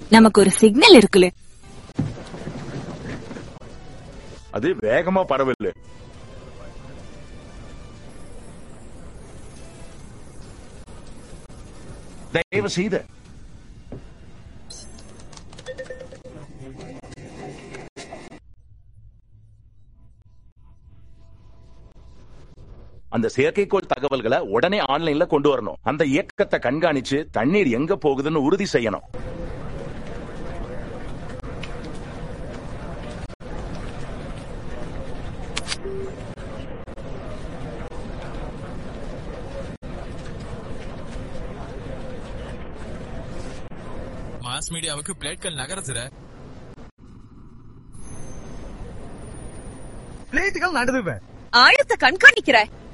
நமக்கு ஒரு சிக்னல் இருக்குல்ல அது வேகமா பரவல தயவு செய்து அந்த செயற்கைக்கோள் தகவல்களை உடனே ஆன்லைன்ல கொண்டு வரணும் அந்த இயக்கத்தை கண்காணிச்சு தண்ணீர் எங்க போகுதுன்னு உறுதி செய்யணும் மாஸ் மீடியாவுக்கு பிளேட்கள் நகருதுற பிளேட்டுகள் நடுதுவேன் ஆழத்தை கண்காணிக்கிற